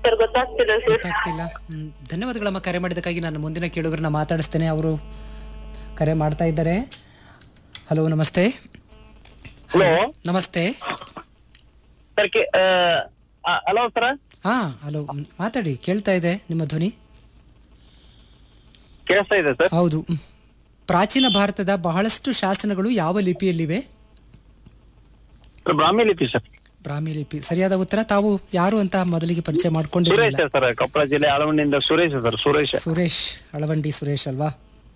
Sir ಗೊತ್ತಾಗ್ತಿಲ್ಲ sir ಗೊತ್ತಾಗ್ತಿಲ್ಲ ಹ್ಮ್. ಧನ್ಯವಾದಗಳಮ್ಮ ಕರೆ ಮಾಡಿದ್ದಕ್ಕಾಗಿ ನಾನು ಮುಂದಿನ ಕೇಳುಗರನ್ನ ಮಾತಾಡಿಸ್ತೇನೆ ಅವರು ಕರೆ ಮಾಡ್ತಾ ಇದ್ದಾರೆ ಹಲೋ ನಮಸ್ತೆ ಹಲೋ ನಮಸ್ತೆ ಸರ್ ಹಲೋ ಸರ್ ಹಾ ಹಲೋ ಹ್ಮ್, ಮಾತಾಡಿ ಕೇಳ್ತಾ ಇದೆ ನಿಮ್ಮ ಧ್ವನಿ ಕೇಳಿಸ್ತಾ ಇದೆ ಸರ್ ಹೌದು ಹ್ಮ್. ಪ್ರಾಚೀನ ಭಾರತದ ಬಹಳಷ್ಟು ಶಾಸನಗಳು ಯಾವ ಲಿಪಿಯಲ್ಲಿವೆ ಸರ್ ಬ್ರಾಹ್ಮಿ ಲಿಪಿ ಸರ್ ಬ್ರಾಹ್ಮಿ ಲಿಪಿ ಸರಿಯಾದ ಉತ್ತರ ತಾವು ಯಾರು ಅಂತ ಮೊದಲಿಗೆ ಪರಿಚಯ ಸುರೇಶ್ ಮಾಡ್ಕೊಂಡಿರಲಿಲ್ಲ ಸರ್ ಕೊಪ್ಪಳ ಜಿಲ್ಲೆ ಆಳವಂಡಿಯಿಂದ ಸುರೇಶ್ ಸರ್ ಸುರೇಶ್ ಸುರೇಶ್ ಅಳವಂಡಿ ಸುರೇಶ್ ಅಲ್ವಾ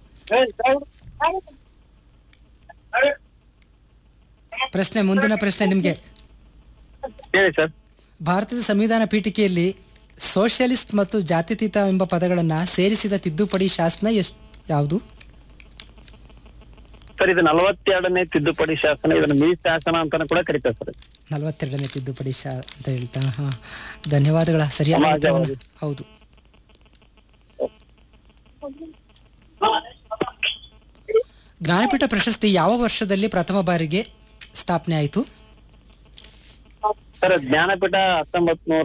ಪ್ರಶ್ನೆ ಮುಂದಿನ ಪ್ರಶ್ನೆ ನಿಮ್ಗೆ ಹೇಳಿ ಸರ್ ಭಾರತದ ಸಂವಿಧಾನ ಪೀಠಿಕೆಯಲ್ಲಿ ಸೋಷಿಯಲಿಸ್ಟ್ ಮತ್ತು ಜಾತ್ಯತೀತ ಎಂಬ ಪದಗಳನ್ನ ಸೇರಿಸಿದ ತಿದ್ದುಪಡಿ ಶಾಸನ ಎಷ್ಟ್ ಯಾವುದು ಸರ್ ಇದು ನಲವತ್ತೆರಡನೇ ತಿದ್ದುಪಡಿ ಶಾಸನ ಇದನ್ನ ಮೀ ಶಾಸನ ಅಂತಾನು ಕೂಡ ಕರೀತಾರೆ ಸರ್ ನಲವತ್ತೆರಡನೇ ತಿದ್ದುಪಡಿ ಶಾ ಅಂತ ಹೇಳ್ತಾ ಹಾ ಧನ್ಯವಾದಗಳ ಸರಿಯಾದ ಸಮಾಜವಾದಿ. ಉತ್ತರವನ್ನ ಹೌದು ಜ್ಞಾನಪೀಠ ಪ್ರಶಸ್ತಿ ಯಾವ ವರ್ಷದಲ್ಲಿ ಪ್ರಥಮ ಬಾರಿಗೆ ಸ್ಥಾಪನೆ ಆಯಿತು ಸರ್ ಜ್ಞಾನಪೀಠ ಹತ್ತೊಂಬತ್ ನೂರ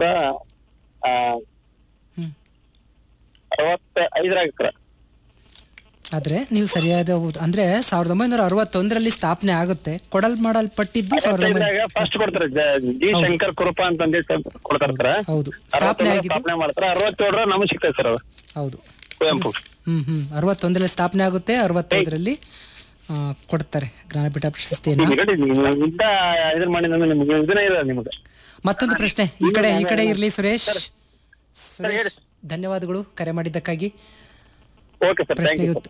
ಹ್ಮ್ ಅರವತ್ತ ಐದರಾಗ ಸರ್ ಆದ್ರೆ ನೀವು ಸರಿಯಾದ ಉತ್- ಅಂದ್ರೆ ಸಾವಿರದ ಒಂಬೈನೂರ ಅರವತ್ತೊಂದರಲ್ಲಿ ಸ್ಥಾಪನೆ ಆಗುತ್ತೆ ಕೊಡಲ್ ಮಾಡಲ್ಪಟ್ಟಿದ್ದು ಸಾವಿರದ ಒಂಬೈನೂರ ಐದರಾಗ ಫಸ್ಟ್ ಕೊಡ್ತಾರೆ ಜ- ಜಿ ಶಂಕರ್ ಕುರುಪ ಅಂತಂದು ಕೊಡ್ತಾರ ಸರ್ ಹೌದು ಸ್ಥಾಪನೆ ಅರವತ್ತೊಂದರ ಆಗಿದ್ದು ಸ್ಥಾಪನೆ ಮಾಡ್ತಾರೆ ಅರವತ್ತೇಳರ ನಮಗೆ ಸಿಗ್ತದೆ ಸರ್ ಅದು ಹೌದು ಕುವೆಂಪು ಹ್ಮ್ ಹ್ಮ್ ಅರವತ್ತೊಂದರಲ್ಲಿ ಸ್ಥಾಪನೆ ಆಗುತ್ತೆ ಅರವತ್ತೈದರಲ್ಲಿ ಆ, ಕೊಡ್ತಾರೆ ಜ್ಞಾನಪೀಠ ಪ್ರಶಸ್ತಿಯನ್ನ ಈಗ ನೋಡಿ, ನೀವು ಇಂತ ಇದನ್ನ ಮಾಡಿದ್ರೆ ನಿಮ್ಗೆ ಇದನ್ನ ಇಲ್ಲ ನಿಮ್ಗೆ ಮತ್ತೊಂದು ಪ್ರಶ್ನೆ ಈ ಕಡೆ ಈ ಕಡೆ ಇರ್ಲಿ ಸುರೇಶ್ ಹೇಳಿ ಸುರೇಶ್ ಧನ್ಯವಾದಗಳು ಕರೆ ಮಾಡಿದ್ದಕ್ಕಾಗಿ ಓಕೆ ಸರ್ ಥ್ಯಾಂಕ್ ಪ್ರಶ್ನೆಗೆ ಯು ಉತ್ತ-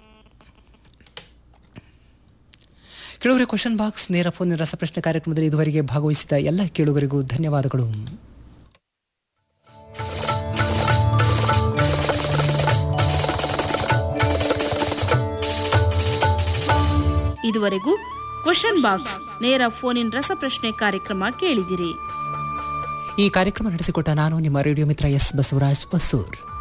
ಕೇಳುಗರೆ ಕ್ವಶನ್ ಬಾಕ್ಸ್ ನೇರ ಫೋನ್ ರಸಪ್ರಶ್ನೆ ಕಾರ್ಯಕ್ರಮದಲ್ಲಿ ಇದುವರೆಗೆ ಭಾಗವಹಿಸಿದ ಎಲ್ಲ ಕೇಳುಗರಿಗೂ ಧನ್ಯವಾದಗಳು ಇದುವರೆಗೂ ಕ್ವಶನ್ ಬಾಕ್ಸ್ ನೇರ ಫೋನ್ ಇನ್ ರಸಪ್ರಶ್ನೆ ಕಾರ್ಯಕ್ರಮ ಕೇಳಿದಿರಿ ಈ ಕಾರ್ಯಕ್ರಮ ನಡೆಸಿಕೊಟ್ಟ ನಾನು ನಿಮ್ಮ ರೇಡಿಯೋ ಮಿತ್ರ ಎಸ್ ಬಸವರಾಜ್ ಹೊಸೂರ್